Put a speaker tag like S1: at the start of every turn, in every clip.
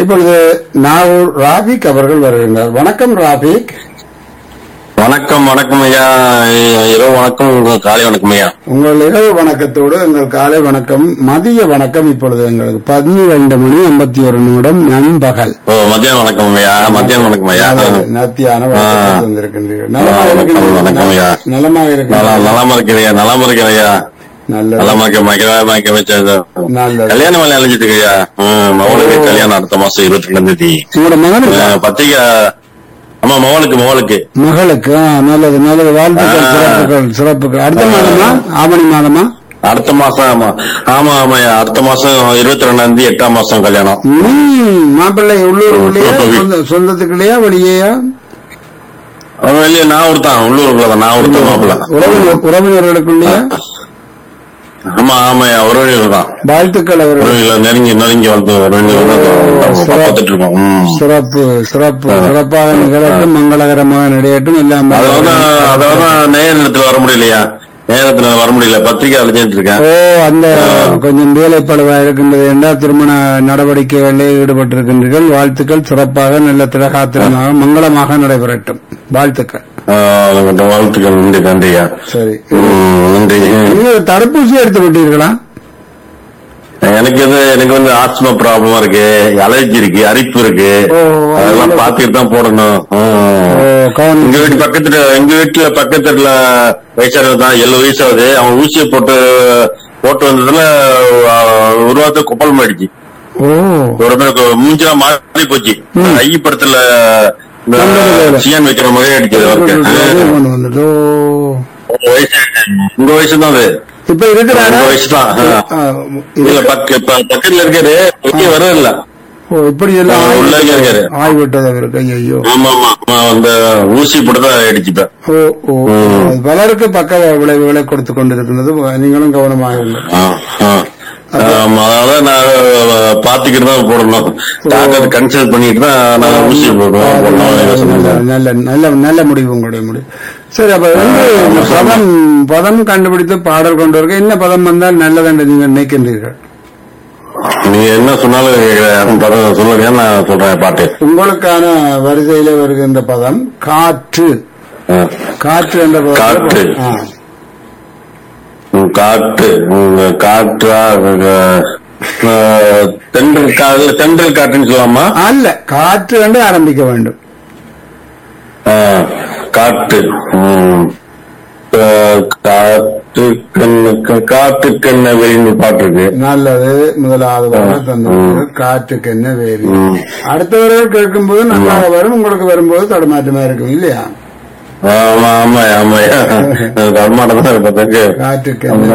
S1: இப்பொழுது நாகூர் ராபிக் அவர்கள் வருகின்றார் வணக்கம் ராபிக்
S2: வணக்கம் வணக்கம் ஐயா இரவு வணக்கம் உங்க காலை வணக்கம் ஐயா
S1: உங்கள் இரவு வணக்கத்தோடு எங்கள் காலை வணக்கம் மதிய வணக்கம் இப்பொழுது எங்களுக்கு பன்னிரண்டு மணி ஐம்பத்தி ஒரு நிமிடம் நண்பகல்
S2: ஓ மத்தியானம் வணக்கம் ஐயா மத்தியானம் வணக்கம் ஐயா
S1: நத்தியான
S2: ஆ.
S1: வந்திருக்கின்றீர்கள் நலமாக
S2: வணக்கம், வணக்கம் ஐயா.
S1: இருக்கின்றீர்கள் நலமாக
S2: நல்லா
S1: இருக்கின்றீர்கள்
S2: நலமா இருக்கிறையா நலமா இருக்கிறையா
S1: நல்லது
S2: நலமா இருக்க மகிழா மகிழ வச்சது
S1: நல்லது
S2: கல்யாணம் வேலை அழைஞ்சிட்டு இருக்கையா மவளுக்கு கல்யாணம் அடுத்த மாசம் இருபத்தி ரெண்டாம் தேதி
S1: உங்களோட மகனுக்கு
S2: அஹ், பத்திரிக்கை ஆமா மவளுக்கு மவளுக்கு
S1: மகளுக்கு ஆ, நல்லது நல்லது வாழ்த்துக்கள்
S2: ஆ.
S1: சிறப்புகள் சிறப்புகள் அடுத்த மாதமா ஆவணி மாதமா
S2: அடுத்த மாசம் ஆமா ஆமா ஆமாய்யா அடுத்த மாசம் இருபத்தி ரெண்டாம் தேதி எட்டாம் மாசம் கல்யாணம்
S1: ம், மாப்பிள்ளை உள்ளூருக்குள்ளேயா
S2: ம்.
S1: சொந்த- சொந்தத்துக்குள்ளேயா வெளியேயா
S2: அவன் வெளியே நான் ஒருத்தான் உள்ளூருக்குள்ள தான் நான் ஒருத்தன் மாப்பிள்ள
S1: உறவினர் உறவினர்களுக்குள்ளேயா
S2: ஆமா ஆமாய்யா உறவினர் தான்
S1: வாழ்த்துக்கள் அவர்கள்
S2: உறவினர் நெருங்கி நெருங்கி வந்து உறவினர் பார்த்துட்டு இருக்கோம் ம்.
S1: சிறப்பு சிறப்பு சிறப்பாக நிகழட்டும் மங்களகரமாக நடையட்டும் எல்லாம்
S2: அதாவது அதாவது நேரத்துல வர முடியலையா நேரத்துல வர முடியல பத்திரிக்கை அழைச்சிட்டு இருக்கேன்
S1: ஓ அந்த கொஞ்சம் வேலைப்பழுவா இருக்கின்றது என்றால் திருமண நடவடிக்கைகளில் ஈடுபட்டிருக்கின்றீர்கள் வாழ்த்துக்கள் சிறப்பாக நல்ல திலகாத்திரமாக மங்களமாக நடைபெறட்டும் வாழ்த்துக்கள்
S2: ஆஹ் உங்கள்ட்ட வாழ்த்துக்கள் நன்றி நன்றியா
S1: சரி
S2: ம், நன்றி
S1: நீங்க தடுப்பூசி எடுத்து விட்டீர்களா
S2: எனக்கு இது எனக்கு வந்து ஆஸ்மா ப்ராப்ளமா இருக்கு அலர்ஜி இருக்கு அரிப்பு இருக்கு
S1: ஓ,
S2: அதெல்லாம் பாத்துட்டு தான் போடணும் ம்.
S1: ஓ, கவனம்
S2: எங்க வீட்டு பக்கத்துல எங்க வீட்டுல பக்கத்துல வயசானது தான் எழுபது வயசு ஆகுது அவன் ஊசியை போட்டு போட்டு வந்ததுல ஆஹ், ஒரு வாரத்தை குப்பல் மாடிச்சு
S1: ஓ
S2: ஒரு மாதிரி மூஞ்செல்லாம் மாறி போச்சு ஐ படத்துல இந்த
S1: நல்லது.
S2: சியான் வைக்கிற மாதிரி அடிச்சது அவருக்கு
S1: கொண்டு வந்துட்டு ஓ.
S2: உங்க வயசு உங்க வயசு தான் அது
S1: இப்ப இருக்கிறாரா
S2: உங்க வயசு தான்
S1: ஆ,
S2: இல்ல பக்க இப்ப பக்கத்துல இருக்காரு வெளியே வர இல்ல
S1: ஓ இப்படி எல்லாம்
S2: ஆ, உள்ளே இருக்காரு.
S1: ஆய்விட்டது அவருக்கு ஐயோ
S2: ஆமா ஆமா ஆமா, அந்த ஊசி போட்டு தான் அடிச்சுப்பேன்
S1: ஓ ஓ அது பலருக்கு பக்க விளைவுகளை கொடுத்து கொண்டிருக்கின்றது நீங்களும் கவனமாக இல்லை
S2: ஆ, ஆ. ஆமா, அதான் நான் பாத்துக்கிட்டு தான் போடணும் டாக்டர் கன்சல்ட் பண்ணிட்டு தான் நான் ஊசி போடுவோம் போடணும் சொன்னாங்க
S1: நல்ல நல்ல நல்ல முடிவு உங்களுடைய முடிவு சரி அப்ப வந்து இந்த பதம் பதம் கண்டுபிடித்து பாடல் கொண்டு வருக என்ன பதம் வந்தால் நல்லது என்று நீங்கள் நினைக்கின்றீர்கள்
S2: நீங்க என்ன சொன்னாலும் கேக்குறேன். பரவாயில்ல, சொல்லுங்க நான் சொல்றேன் பாட்டு
S1: உங்களுக்கான வரிசையில வருகின்ற பதம் காற்று
S2: ஆ.
S1: காற்று என்ற பதம்
S2: காற்று.
S1: ஆ.
S2: ம், காற்று ம், காற்றா அஹ், அஹ், தென்றல் காற்று தென்றல் காற்றுன்னு சொல்லலாமா
S1: அல்ல காற்று என்று ஆரம்பிக்க வேண்டும்
S2: ஆ, காற்று ம். அஹ், காற்று கண்ணு காற்று கண்ண வெளின்னு பாட்டு இருக்கு
S1: நல்லது முதலாவது பாடல் தந்தது காற்றுக்கு என்ன வேறு
S2: ம்.
S1: அடுத்தவர்கள் கேட்கும்போது நன்றாக வரும் உங்களுக்கு வரும்போது தடுமாற்றமா இருக்கும் இல்லையா
S2: ஆமா ஆமா ஆமாயா தர்மாட்டம் தான் இருப்பதற்கு
S1: காற்றுக்கு என்ன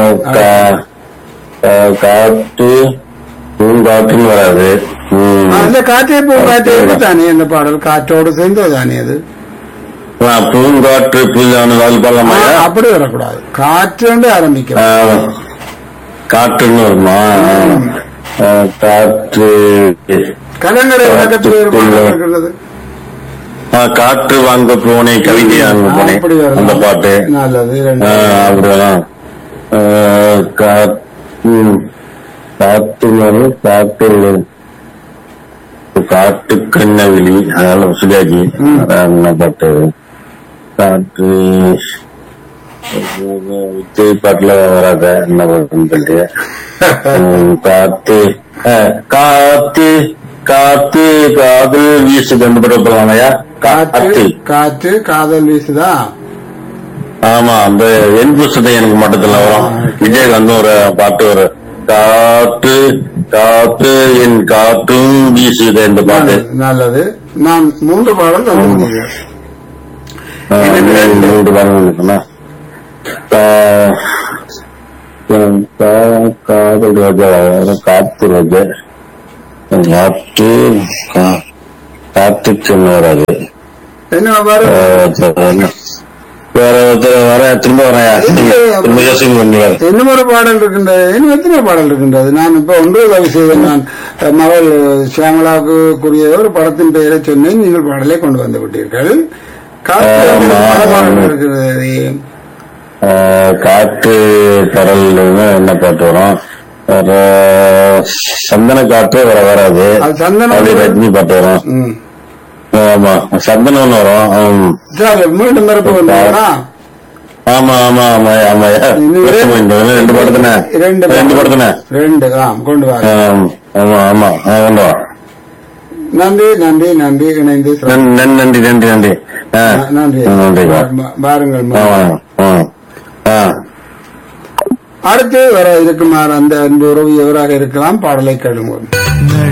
S2: காற்று பூங்காற்றுன்னு வராது ம்.
S1: ஆ, அந்த காற்றே பூ காற்றே தானே அந்த பாடல் காற்றோடு சேர்ந்தது தானே அது
S2: ஆ, பூங்காற்று புல்லான
S1: ஆ,
S2: பாடலாமாயா
S1: அப்படி வரக்கூடாது காற்று என்று ஆரம்பிக்கும்
S2: ஆ, காற்றுன்னு வருமா ஆ, காற்று
S1: கலைஞரை வழக்கத்தில் ஒரு பாடல் இருக்கிறது
S2: ஆ, காற்று வாங்க போனேன் கவிதை வாங்க போனேன்
S1: அப்படி வரலாம்.
S2: அந்த பாட்டு
S1: நல்லது
S2: ஆ,
S1: ரெண்டு.
S2: அப்படிதான் ஆ, கா- ம், காற்று வரும், காற்று வரும். காட்டு கண்ணவிழி அதனால சுஜாஜி அதான் என்ன பாட்டு காற்று விஜய் பாட்டுல வராத என்ன பாட்டுன்னு சொல்லிட்டு ம், காத்து ஆ, காத்து காத்து காதல் வீசுது அந்த பாட்டு போலாமையா
S1: காற்று
S2: காத்து
S1: காற்று காதல் வீசுதா
S2: ஆமா அந்த என் புஸ்தத்தை எனக்கு மட்டத்துல வரும் விஜயகாந்த் ஒரு பாட்டு ஒரு காற்று காற்று என் காற்றும் வீசுது இந்த பாட்டு
S1: நல்லது நான் மூன்று பாடல் தந்து
S2: ஆ, மூன்று பாடல் இருக்குன்னா கா- கா- காதல் ரோஜா காத்து ரோஜா காற்று கா- காற்றுக்கு என்ன வராது
S1: என்ன பாரு
S2: ஆ, சரி. வேற ஒருத்தர் வர திரும்ப வரேன் திரும்ப யோசிக்க பண்ணுவார்
S1: இன்னும் ஒரு பாடல் இருக்கின்றது இன்னும் எத்தனை பாடல் இருக்கின்றது நான் இப்ப ஒன்று தயவு செய்து நான் அஹ், மகள் சியாமலாவுக்கு கூறிய ஒரு படத்தின் பெயரை சொன்னேன் நீங்கள் பாடலை கொண்டு வந்து விட்டீர்கள் காற்று
S2: ஆமா.
S1: பல பாடல்கள் இருக்கிறது
S2: ஆஹ் காற்று கடல் என்ன பாட்டு வரும் ஒரு சந்தன காற்று வர வராது
S1: அது சந்தனம்
S2: அப்படியே ரஜினி பாட்டு வரும்
S1: ம்.
S2: ஆமா சந்தனம் வரும் ஆம்.
S1: சரி மீண்டும் மறுப்பு வந்தாரா
S2: ஆமா ஆமா ஆமா ஆமா
S1: இன்னும்
S2: வருஷம் இந்த ரெண்டு படத்துன
S1: ரெண்டு
S2: ரெண்டு படத்துன
S1: ரெண்டு ஆ கொண்டு வாங்க
S2: ஆம். ஆமா ஆமா ஆ, கொண்டு வா
S1: நன்றி நன்றி நன்றி இணைந்து சிறப்பு.
S2: நன்- நன்- நன்றி நன்றி நன்றி ஆ.
S1: நன்றி
S2: நன்றி வா.
S1: பா- பாருங்கள்
S2: ஆமா ஆ. ஆ
S1: அடுத்து வர இருக்குமாறு அந்த அன்பு உறவு எவராக இருக்கலாம் பாடலை கேளுங்கள்